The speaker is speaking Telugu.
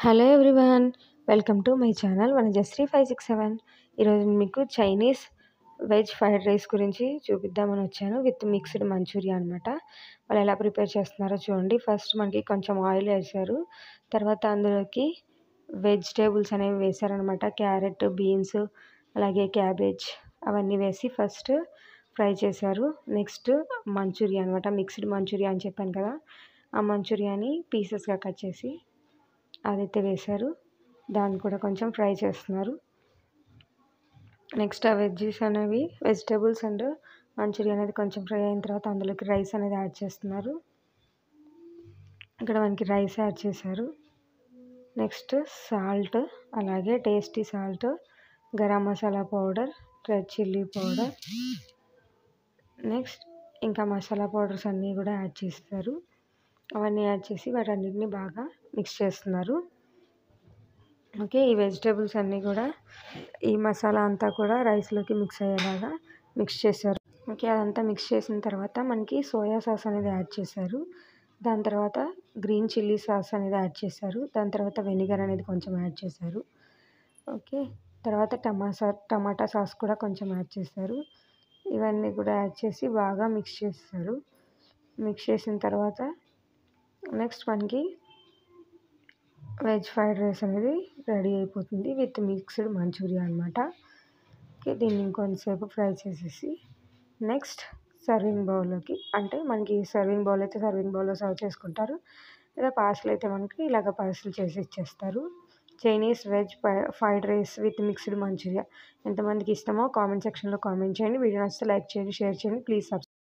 hello everyone welcome to my channel Vanajasri five six seven ఈరోజు మీకు చైనీస్ వెజ్ ఫ్రైడ్ రైస్ గురించి చూపిద్దామని వచ్చాను విత్ మిక్స్డ్ మంచూరియా అనమాట వాళ్ళు ఎలా ప్రిపేర్ చేస్తున్నారో చూడండి ఫస్ట్ మనకి కొంచెం ఆయిల్ వేసారు తర్వాత అందులోకి వెజిటేబుల్స్ అనేవి వేసారనమాట క్యారెట్ బీన్స్ అలాగే క్యాబేజ్ అవన్నీ వేసి ఫస్ట్ ఫ్రై చేశారు నెక్స్ట్ మంచూరియా అనమాట మిక్స్డ్ మంచూరియా అని చెప్పాను కదా ఆ మంచూరియాని పీసెస్గా కట్ చేసి అదైతే వేశారు దాన్ని కూడా కొంచెం ఫ్రై చేస్తున్నారు నెక్స్ట్ ఆ వెజ్జీస్ అనేవి వెజిటేబుల్స్ అండ్ మంచూరియా అనేది కొంచెం ఫ్రై అయిన తర్వాత అందులోకి రైస్ అనేది యాడ్ చేస్తున్నారు ఇక్కడ మనకి రైస్ యాడ్ చేశారు నెక్స్ట్ సాల్ట్ అలాగే tasty salt garam masala powder red chilli powder next ఇంకా మసాలా పౌడర్స్ అన్నీ కూడా యాడ్ చేస్తారు అవన్నీ యాడ్ చేసి వాటన్నిటిని బాగా మిక్స్ చేస్తున్నారు ఓకే ఈ వెజిటేబుల్స్ అన్నీ కూడా ఈ మసాలా అంతా కూడా రైస్లోకి మిక్స్ అయ్యేలాగా మిక్స్ చేశారు ఓకే అదంతా మిక్స్ చేసిన తర్వాత మనకి సోయా సాస్ అనేది యాడ్ చేశారు దాని తర్వాత గ్రీన్ చిల్లీ సాస్ అనేది యాడ్ చేశారు దాని తర్వాత వెనిగర్ అనేది కొంచెం యాడ్ చేశారు ఓకే తర్వాత టమాసా టమాటా సాస్ కూడా కొంచెం యాడ్ చేశారు ఇవన్నీ కూడా యాడ్ చేసి బాగా మిక్స్ చేస్తారు మిక్స్ చేసిన తర్వాత నెక్స్ట్ మనకి వెజ్ ఫ్రైడ్ రైస్ అనేది రెడీ అయిపోతుంది విత్ మిక్స్డ్ మంచూరియా అనమాట ఓకే దీన్ని ఇంకొంతసేపు ఫ్రై చేసేసి నెక్స్ట్ సర్వింగ్ బౌల్లోకి అంటే మనకి సర్వింగ్ బౌల్ అయితే సర్వింగ్ బౌల్లో సర్వ్ చేసుకుంటారు లేదా పార్సల్ అయితే మనకి ఇలాగ పార్సల్ చేసి ఇచ్చేస్తారు Chinese veg fried rice with mixed Manchuria ఎంతమందికి ఇష్టమో కామెంట్ సెక్షన్లో కామెంట్ చేయండి వీడియో నచ్చితే లైక్ చేయండి షేర్ చేయండి ప్లీజ్ సబ్స్క్రైబ్